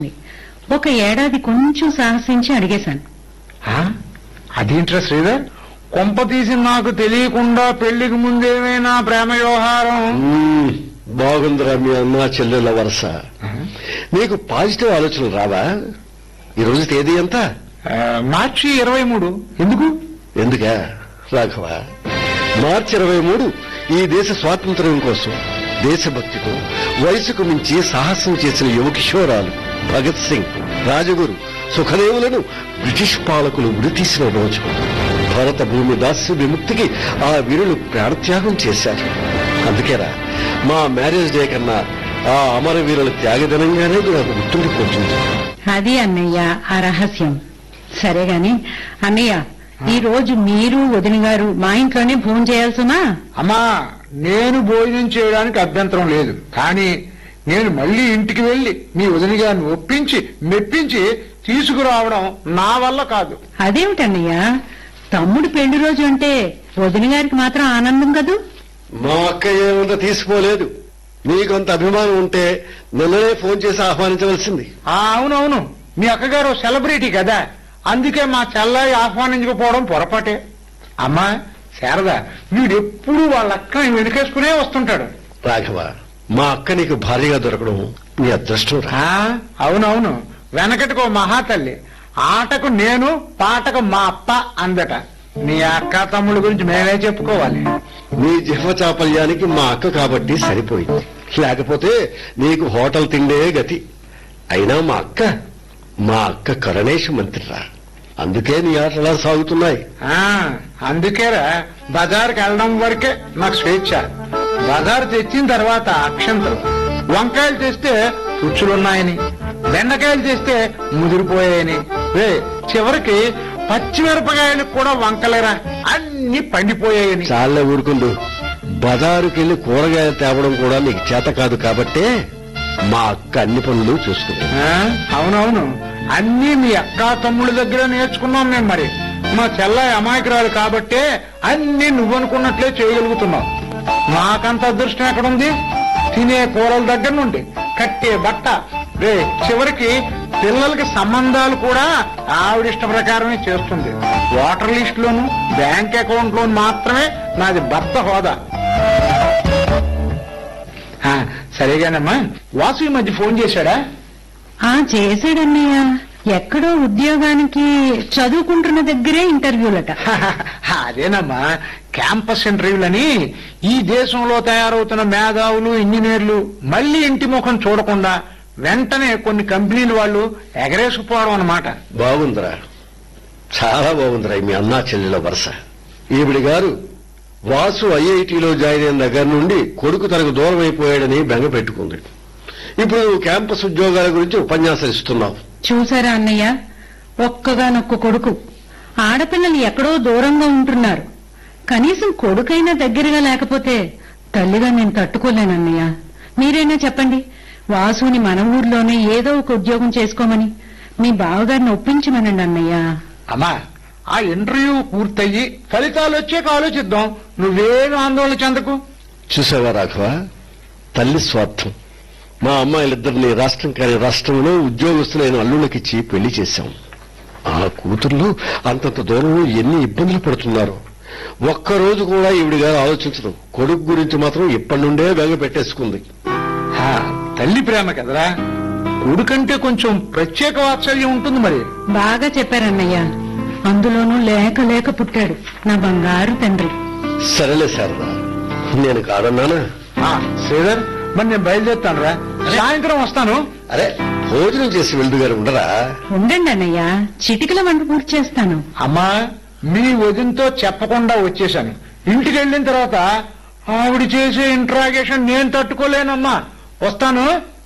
ఒక ఏడాది కొంచెం సాహసించి అడిగేశాను ఆ? అదేంట్రా శ్రీధర్ కొంప తీసి నాకు తెలియకుండా పెళ్లికి ముందేమైనా ప్రేమ వ్యవహారం మ్మ్. బాగుందిరా మీ అన్న చెల్లెల వరుస నీకు పాజిటివ్ ఆలోచనలు రావా ఈ రోజు తేదీ ఎంత ఆ, మార్చి ఇరవై మూడు ఎందుకు ఎందుకా రాఘవ మార్చి ఇరవై మూడు ఈ దేశ స్వాతంత్ర్యం కోసం దేశభక్తితో వయసుకు మించి సాహసం చేసిన యువ కిషోరాలు భగత్ సింగ్ రాజగురు సుఖదేవులను బ్రిటిష్ పాలకులు ఉరితీసిన రోజు భారత భూమి దాస్య విముక్తికి ఆ వీరులు ప్రాణత్యాగం చేశారు అందుకేరా మా మ్యారేజ్ డే కన్నా ఆ అమరవీరుల త్యాగదినంగానే నాకు గుర్తుండిపోతుంది అది అన్నయ్య ఆ రహస్యం సరే గాని అన్నయ్య ఈ రోజు మీరు వదిన గారు మా ఇంట్లోనే ఫోన్ చేయాల్సునా అమ్మా నేను భోజనం చేయడానికి అభ్యంతరం లేదు కానీ నేను మళ్ళీ ఇంటికి వెళ్లి మీ వదిన గారిని ఒప్పించి మెప్పించి తీసుకురావడం నా వల్ల కాదు అదేమిటన్నయ్య తమ్ముడు పెళ్లి రోజు అంటే వదిన గారికి మాత్రం ఆనందం కదూ మా అక్క ఏముందో తీసిపోలేదు నీకొంత అభిమానం ఉంటే నిన్ననే ఫోన్ చేసి ఆహ్వానించవలసింది ఆ, అవునవును మీ అక్కగారు సెలబ్రిటీ కదా అందుకే మా చెల్లాయి ఆహ్వానించకపోవడం పొరపాటే అమ్మా శారద వీడెప్పుడు వాళ్ళ అక్కని వెనుకేసుకునే వస్తుంటాడు రాఘవ మా అక్క నీకు భారీగా దొరకడం నీ అదృష్టం రా ఆ, అవునవును వెనకటికో మహాతల్లి ఆటకు నేను పాటకు మా అప్ప అందట నీ అక్క తమ్ముడు గురించి మేమే చెప్పుకోవాలి నీ జిహ్వ చాపల్యానికి మా అక్క కాబట్టి సరిపోయింది లేకపోతే నీకు హోటల్ తిండే గతి అయినా మా అక్క మా అక్క కరణేష్ మంత్రిరా అందుకే నీ ఆటలా సాగుతున్నాయి ఆ అందుకేరా బజార్కి వెళ్ళడం వరకే నాకు స్వేచ్ఛ బజార్ తెచ్చిన తర్వాత అక్షంతలు వంకాయలు తెస్తే పుచ్చులున్నాయని బెండకాయలు తెస్తే ముదిరిపోయాయని రే చివరికి పచ్చిమిరపకాయలకు కూడా వంకలేరా అన్ని పండిపోయాయని చాలే ఊరుకుండు బజారుకెళ్లి కూరగాయలు తేవడం కూడా నీకు చేత కాదు కాబట్టే మా అక్క అన్ని పనులు చూసుకుంది ఆ, అవునవును అన్నీ మీ అక్క తమ్ముళ్ళ దగ్గర నేర్చుకున్నాం మేము మరి మా చెల్లాయి అమాయకురాలు కాబట్టే అన్ని నువ్వనుకున్నట్లే చేయగలుగుతున్నావు నాకంత అదృష్టం ఎక్కడుంది తినే కూరల దగ్గర నుండి కట్టే బట్ట రే చివరికి పిల్లలకి సంబంధాలు కూడా ఆవిడ ఇష్ట ప్రకారమే చేస్తుంది వాటర్ లిస్ట్ లోను బ్యాంక్ అకౌంట్ లోను మాత్రమే నాది భర్త హోదా ఆ, సరేగానమ్మా వాసు ఈ మధ్య ఫోన్ చేశాడా ఆ చేశాడన్నయ్య ఎక్కడో ఉద్యోగానికి చదువుకుంటున్న దగ్గరే ఇంటర్వ్యూలట అదేనమ్మా క్యాంపస్ ఇంటర్వ్యూలని ఈ దేశంలో తయారవుతున్న మేధావులు ఇంజనీర్లు మళ్ళీ ఇంటి ముఖం చూడకుండా వెంటనే కొన్ని కంపెనీలు వాళ్ళు ఎగరేసుకుపోవడం అన్నమాట బాగుందిరా చాలా బాగుందిరా మీ అన్నా చెల్లెల వరుస ఈవిడి గారు వాసు ఐఐటిలో జాయిన్ అయిన దగ్గర నుండి కొడుకు తనకు దూరం అయిపోయాడని బెంగ పెట్టుకుంది ఇప్పుడు నువ్వు క్యాంపస్ ఉద్యోగాల గురించి ఉపన్యాసాలు ఇస్తున్నావు చూసారా అన్నయ్య ఒక్కగానొక్క కొడుకు ఆడపిల్లలు ఎక్కడో దూరంగా ఉంటున్నారు కనీసం కొడుకైనా దగ్గరగా లేకపోతే తల్లిగా నేను తట్టుకోలేనన్నయ్య మీరైనా చెప్పండి వాసుని మన ఊర్లోనే ఏదో ఒక ఉద్యోగం చేసుకోమని మీ బావగారిని ఒప్పించమనండి అన్నయ్య అమ్మా ఆ ఇంటర్వ్యూ పూర్తయ్యి ఫలితాలు వచ్చాక ఆలోచిద్దాం నువ్వేం ఆందోళన చెందకు చూసావా రాఘవ తల్లి స్వార్థం మా అమ్మాయిలిద్దరిని రాష్ట్రం కాని రాష్ట్రంలో ఉద్యోగస్తులైన అల్లుళ్ళకిచ్చి పెళ్లి చేశాం ఆ కూతుర్లు అంతంత దూరంలో ఎన్ని ఇబ్బందులు పడుతున్నారో ఒక్కరోజు కూడా ఈవిడి గారు ఆలోచించదు కొడుకు గురించి మాత్రం ఇప్పటి నుండే బెంగ పెట్టేసుకుంది ఆ, తల్లి ప్రేమ కదరా కొడుకంటే కొంచెం ప్రత్యేక వాత్సల్యం ఉంటుంది మరి బాగా చెప్పారన్నయ్య అందులోనూ లేక లేక పుట్టాడు నా బంగారు తండ్రి సరేలే శారదా నేను కాదన్నానా ఆ, శ్రీధర్ మరి నేను బయలుదేరుతాను రా సాయంత్రం వస్తాను అరే భోజనం చేసి వెళ్దు గారు ఉండరా ఉండండి అన్నయ్య చిటికల వంట పూర్తి చేస్తాను అమ్మా మీ వదినతో చెప్పకుండా వచ్చేశాను ఇంటికి వెళ్ళిన తర్వాత ఆవిడ చేసే ఇంట్రాగేషన్ నేను తట్టుకోలేనమ్మా వస్తాను